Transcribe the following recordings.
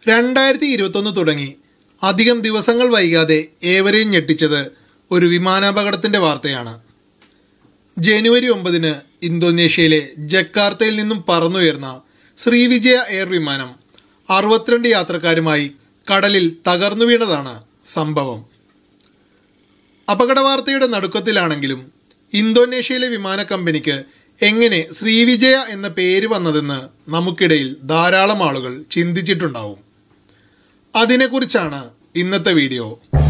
രണ്ടായിരത്തി ഇരുപത്തൊന്ന് തുടങ്ങി അധികം ദിവസങ്ങൾ വൈകാതെ ഏവരെയും ഞെട്ടിച്ചത് ഒരു വിമാനാപകടത്തിൻ്റെ വാർത്തയാണ് ജനുവരി ഒമ്പതിന് ഇന്തോനേഷ്യയിലെ ജക്കാർത്തയിൽ നിന്നും പറന്നുയർന്ന ശ്രീവിജയ എയർ വിമാനം അറുപത്തിരണ്ട് യാത്രക്കാരുമായി കടലിൽ തകർന്നു വീണതാണ് സംഭവം അപകട വാർത്തയുടെ നടുക്കത്തിലാണെങ്കിലും ഇന്തോനേഷ്യയിലെ വിമാന കമ്പനിക്ക് എങ്ങനെ ശ്രീവിജയ എന്ന പേര് വന്നതെന്ന് നമുക്കിടയിൽ ധാരാളം ആളുകൾ ചിന്തിച്ചിട്ടുണ്ടാവും അതിനെക്കുറിച്ചാണ് ഇന്നത്തെ വീഡിയോ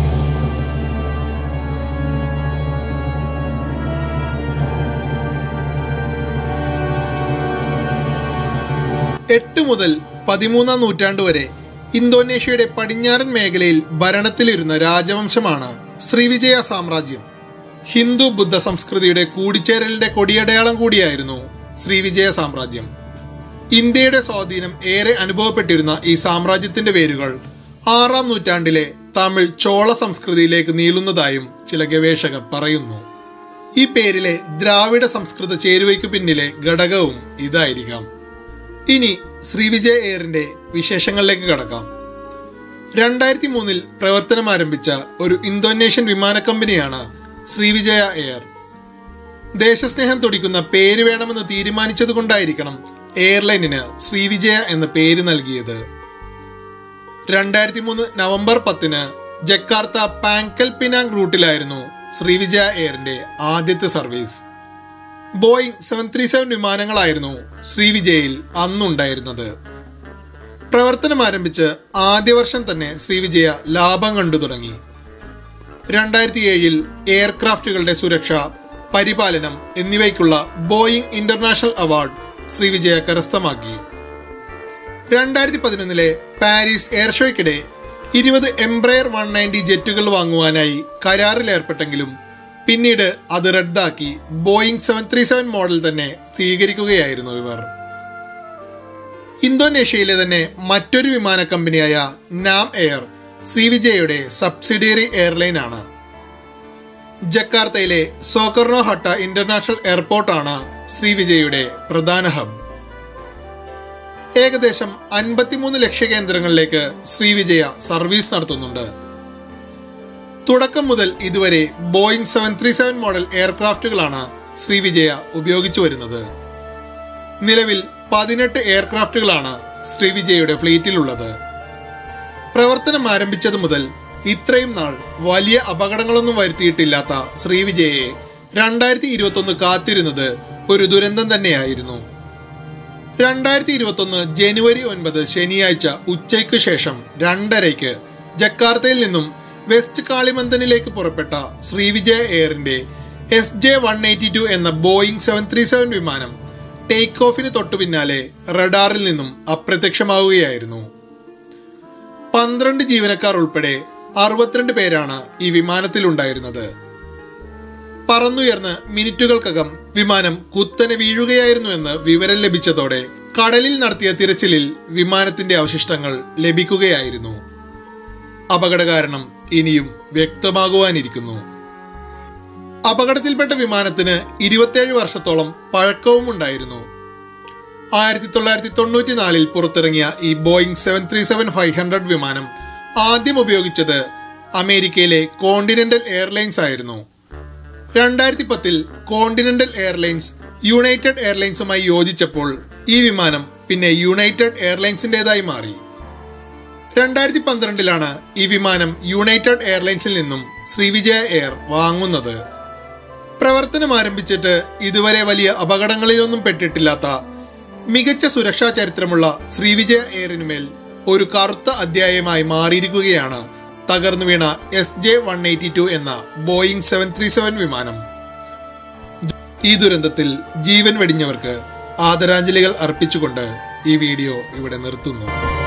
എട്ട് മുതൽ പതിമൂന്നാം നൂറ്റാണ്ട് വരെ ഇന്തോനേഷ്യയുടെ പടിഞ്ഞാറൻ മേഖലയിൽ ഭരണത്തിലിരുന്ന രാജവംശമാണ് ശ്രീവിജയ സാമ്രാജ്യം ഹിന്ദു ബുദ്ധ സംസ്കൃതിയുടെ കൂടിച്ചേരലിന്റെ കൊടിയടയാളം കൂടിയായിരുന്നു ശ്രീവിജയ സാമ്രാജ്യം ഇന്ത്യയുടെ സ്വാധീനം ഏറെ അനുഭവപ്പെട്ടിരുന്ന ഈ സാമ്രാജ്യത്തിന്റെ വേരുകൾ ആറാം നൂറ്റാണ്ടിലെ തമിഴ് ചോള സംസ്കൃതിയിലേക്ക് നീളുന്നതായും ചില ഗവേഷകർ പറയുന്നു ഈ പേരിലെ ദ്രാവിഡ സംസ്കൃത ചേരുവയ്ക്ക് പിന്നിലെ ഘടകവും ഇതായിരിക്കാം ഇനി ശ്രീവിജയ എയറിന്റെ വിശേഷങ്ങളിലേക്ക് കടക്കാം രണ്ടായിരത്തി മൂന്നിൽ പ്രവർത്തനം ആരംഭിച്ച ഒരു ഇന്തോനേഷ്യൻ വിമാന കമ്പനിയാണ് ശ്രീവിജയ എയർ ദേശസ്നേഹം തുടിക്കുന്ന പേര് വേണമെന്ന് തീരുമാനിച്ചതുകൊണ്ടായിരിക്കണം എയർലൈനിന് ശ്രീവിജയ എന്ന പേര് നൽകിയത് രണ്ടായിരത്തി മൂന്ന് നവംബർ പത്തിന് ജക്കാർത്ത പാങ്കൽ പിനാങ് റൂട്ടിലായിരുന്നു ശ്രീവിജയ എയറിന്റെ ആദ്യത്തെ service Boeing seven three seven വിമാനങ്ങളായിരുന്നു ശ്രീവിജയയിൽ അന്നുണ്ടായിരുന്നത് പ്രവർത്തനം ആരംഭിച്ച് ആദ്യ വർഷം തന്നെ ശ്രീവിജയ ലാഭം കണ്ടു തുടങ്ങി രണ്ടായിരത്തി ഏഴിൽ എയർക്രാഫ്റ്റുകളുടെ സുരക്ഷ പരിപാലനം എന്നിവയ്ക്കുള്ള ബോയിങ് ഇന്റർനാഷണൽ അവാർഡ് ശ്രീവിജയ കരസ്ഥമാക്കി രണ്ടായിരത്തി പതിനൊന്നിലെ പാരീസ് എയർ ഷോയ്ക്കിടെ ഇരുപത് എംബ്രയർ വൺ നയൻറ്റി ജെറ്റുകൾ വാങ്ങുവാനായി കരാറിൽ ഏർപ്പെട്ടെങ്കിലും പിന്നീട് അത് റദ്ദാക്കി Boeing seven three seven model തന്നെ സ്വീകരിക്കുകയായിരുന്നു ഇവർ ഇന്തോനേഷ്യയിലെ തന്നെ മറ്റൊരു വിമാന കമ്പനിയായ നാം എയർ ശ്രീവിജയയുടെ സബ്സിഡിയറി എയർലൈൻ ആണ് ജക്കാർത്തയിലെ സോക്കർണോ ഹട്ട ഇന്റർനാഷണൽ എയർപോർട്ടാണ് ശ്രീവിജയയുടെ പ്രധാന ഹബ് ഏകദേശം അൻപത്തിമൂന്ന് ലക്ഷ്യകേന്ദ്രങ്ങളിലേക്ക് ശ്രീവിജയ സർവീസ് നടത്തുന്നുണ്ട് തുടക്കം മുതൽ ഇതുവരെ Boeing seven three seven model എയർക്രാഫ്റ്റുകളാണ് ശ്രീവിജയ ഉപയോഗിച്ചു വരുന്നത് നിലവിൽ പതിനെട്ട് എയർക്രാഫ്റ്റുകളാണ് ശ്രീവിജയയുടെ ഫ്ലീറ്റിലുള്ളത് പ്രവർത്തനം ആരംഭിച്ചത് മുതൽ ഇത്രയും നാൾ വലിയ അപകടങ്ങളൊന്നും വരുത്തിയിട്ടില്ലാത്ത ശ്രീവിജയയെ രണ്ടായിരത്തി ഇരുപത്തൊന്ന് കാത്തിരുന്നത് ഒരു ദുരന്തം തന്നെയായിരുന്നു രണ്ടായിരത്തി ഇരുപത്തൊന്ന് ജനുവരി ഒൻപത് ശനിയാഴ്ച ഉച്ചയ്ക്ക് ശേഷം രണ്ടരയ്ക്ക് ജക്കാർത്തയിൽ നിന്നും വെസ്റ്റ് കാളിമന്ദനിലേക്ക് പുറപ്പെട്ട ശ്രീവിജയ എയറിന്റെ S J one eighty two എന്ന ബോയിങ് സെവൻ ത്രീ സെവൻ വിമാനം ടേക്ക് ഓഫിന് തൊട്ടു പിന്നാലെ റഡാറിൽ നിന്നും അപ്രത്യക്ഷമാവുകയായിരുന്നു പന്ത്രണ്ട് ജീവനക്കാർ ഉൾപ്പെടെ അറുപത്തിരണ്ട് പേരാണ് ഈ വിമാനത്തിൽ ഉണ്ടായിരുന്നത് പറന്നുയർന്ന് മിനിറ്റുകൾക്കകം വിമാനം കുത്തനെ വീഴുകയായിരുന്നുവെന്ന് വിവരം ലഭിച്ചതോടെ കടലിൽ നടത്തിയ തിരച്ചിലിൽ വിമാനത്തിന്റെ അവശിഷ്ടങ്ങൾ ലഭിക്കുകയായിരുന്നു അപകട കാരണം ഇനിയും വ്യക്തമാകുവാനിരിക്കുന്നു അപകടത്തിൽപ്പെട്ട വിമാനത്തിന് ഇരുപത്തേഴ് വർഷത്തോളം പഴക്കവും ഉണ്ടായിരുന്നു ആയിരത്തി തൊള്ളായിരത്തി തൊണ്ണൂറ്റിനാലിൽ പുറത്തിറങ്ങിയ ഈ Boeing seven three seven five hundred വിമാനം ആദ്യം ഉപയോഗിച്ചത് അമേരിക്കയിലെ കോണ്ടിനെന്റൽ എയർലൈൻസ് ആയിരുന്നു രണ്ടായിരത്തി പത്തിൽ കോണ്ടിനെന്റൽ എയർലൈൻസ് യുണൈറ്റഡ് എയർലൈൻസുമായി യോജിച്ചപ്പോൾ ഈ വിമാനം പിന്നെ യുണൈറ്റഡ് എയർലൈൻസിൻ്റെതായി മാറി രണ്ടായിരത്തി പന്ത്രണ്ടിലാണ് ഈ വിമാനം യുണൈറ്റഡ് എയർലൈൻസിൽ നിന്നും ശ്രീവിജയ എയർ വാങ്ങുന്നത് പ്രവർത്തനം ആരംഭിച്ചിട്ട് ഇതുവരെ വലിയ അപകടങ്ങളിലൊന്നും പെട്ടിട്ടില്ലാത്ത മികച്ച സുരക്ഷാ ചരിത്രമുള്ള ശ്രീവിജയ എയറിനുമേൽ ഒരു കറുത്ത അധ്യായമായി മാറിയിരിക്കുകയാണ് തകർന്നു വീണ S J one eighty two എന്ന ബോയിങ് സെവൻ ത്രീ സെവൻ വിമാനം ഈ ദുരന്തത്തിൽ ജീവൻ വെടിഞ്ഞവർക്ക് ആദരാഞ്ജലികൾ അർപ്പിച്ചുകൊണ്ട് ഈ വീഡിയോ ഇവിടെ നിർത്തുന്നു